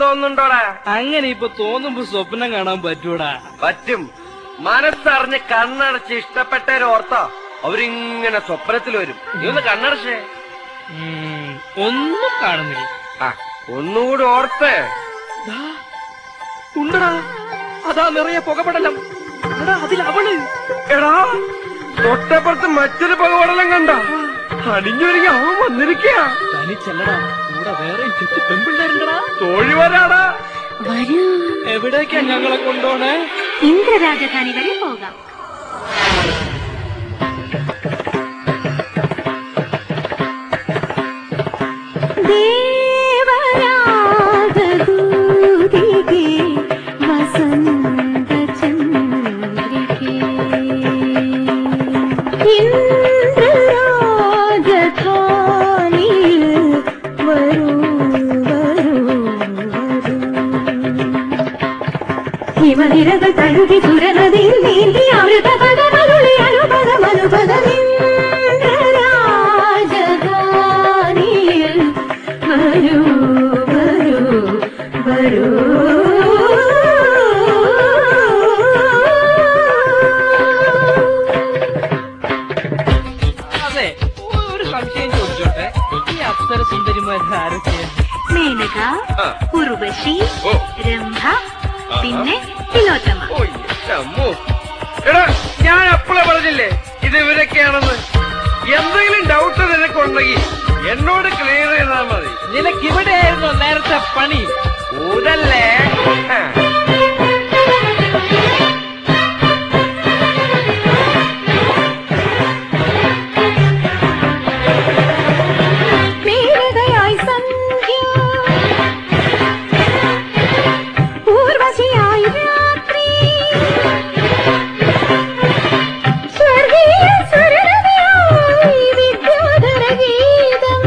തോന്നുന്നുണ്ടോടാ അങ്ങനെ ഇപ്പൊ തോന്നുമ്പോ സ്വപ്നം കാണാൻ പറ്റൂടാ പറ്റും മനസ്സറിഞ്ഞ് കണ്ണടച്ച് ഇഷ്ടപ്പെട്ടവരോർത്തോ അവരിങ്ങനെ സ്വപ്നത്തിൽ വരും നീ ഒന്ന് കണ്ണടച്ചേ ഉം, ഒന്നും കാണുന്നില്ല ആ ഒന്നുകൂടി ഓർത്തേ ദാ, ഉണ്ടടാ അതാ നിറയെ പുകപടലം എടാ അതിൽ അവള് എടാ തൊട്ടപ്പുറത്ത് മറ്റൊരു പകവടലം കണ്ട അടിഞ്ഞൊരുങ്ങി അവൻ വന്നിരിക്കുക തനിച്ചല്ലടാ കൂടെ വേറെ ചെത്ത് പെമ്പിള്ളേരുണ്ടടാ തോഴി വരാടാ വരൂ എവിടേക്കാ ഞങ്ങളെ കൊണ്ടോണേ ഇന്ദ്രരാജധാനി വരെ പോകാം ദേവരാജദൂതികേ വസന്തചന്ദ്രികേ ഇന്ദ്രരാജധാനിയിൽ വരൂ വരൂ വരൂ ഹിമനിരകൾ തഴുകി സുരനദിയിൽ നീന്തി അമൃത പദമരുളി അനുപദം അനുപദമിന്ദ്രരാജധാനിയിൽ വരൂ വരൂ വരൂ അതെ ഒരു സംശയം ചോദിച്ചോട്ടെ ഈ അപ്സര സുന്ദരിമാർ ആരൊക്കെ മേനക ആ. ഉർവശി ഓ. രംഭ പിന്നെ തിലോത്തമ ഓ, എന്റെ അമ്മോ. എടാ ഞാൻ അപ്പളെ പറഞ്ഞില്ലേ ഇത് ഇവരൊക്കെയാണെന്ന് എന്തെങ്കിലും ഡൗട്ട് നിനക്കുണ്ടെങ്കിൽ എന്നോട് ക്ലിയർ ചെയ്താൽ മതി നിനക്ക് ഇവിടെയായിരുന്നു നേരത്തെ പണി ഊതല്ലേ ആ. മേനകയായി സന്ധ്യ ഊർവശിയായി രാത്രി സ്വർഗീയ സുരനദിയായി വിദ്യാധര ഗീതം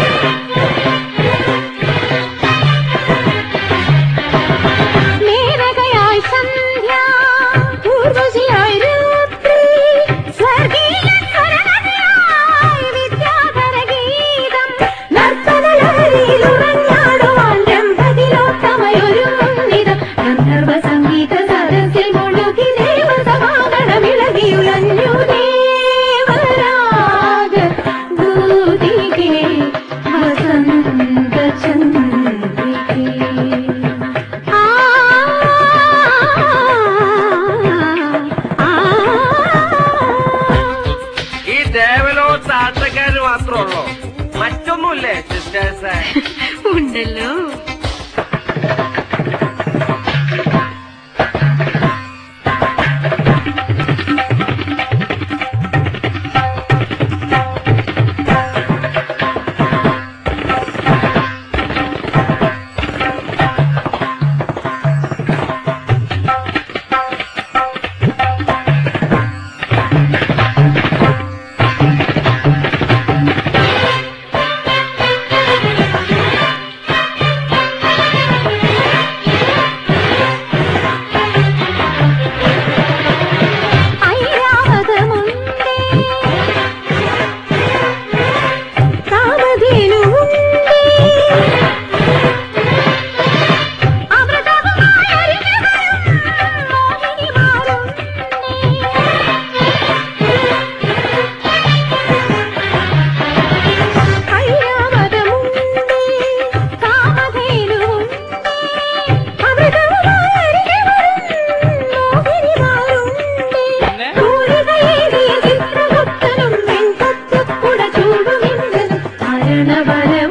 മേനകയായി സന്ധ്യ ഊർവശിയായി രാത്രി സ്വർഗീയ സുരനദിയായി വിദ്യാധര ഗീതം നർത്തനലഹരിയിലുറഞ്ഞാടുവാൻ രംഭതിലോത്തമയൊരുങ്ങിതം ഗന്ധർവ സംഗീത സദസ്സിൽ മുഴുകി ദേവസമാഗണമിളകിയുലഞ്ഞു ദേവരാഗ ദൂതികേ വസന്ത ചന്ദ്രികേ ആ ആ ഈ ദേവലോകത്ത് ആട്ടക്കാര് മാത്രമുള്ളൂ മറ്റൊന്നുമില്ലേ സിസ്റ്റേഴ്സ് ഉണ്ടല്ലോ ഐരാവതമുണ്ടേ കാമധേനുവുണ്ടേ അമൃതവുമായി അരിഞ്ഞവരും മോഹിനിമാരുണ്ടേ ഐരാവതമുണ്ടേ കാമധേനുവുണ്ടേ അമൃതവുമായി അരിഞ്ഞവരും മോഹിനിമാരുണ്ടേ പിന്നെ കൂലികയേറിയ ചിത്രഗുപ്തനും വെൺകൊത്തുക്കുട ചൂടുമിന്നലും മരണവര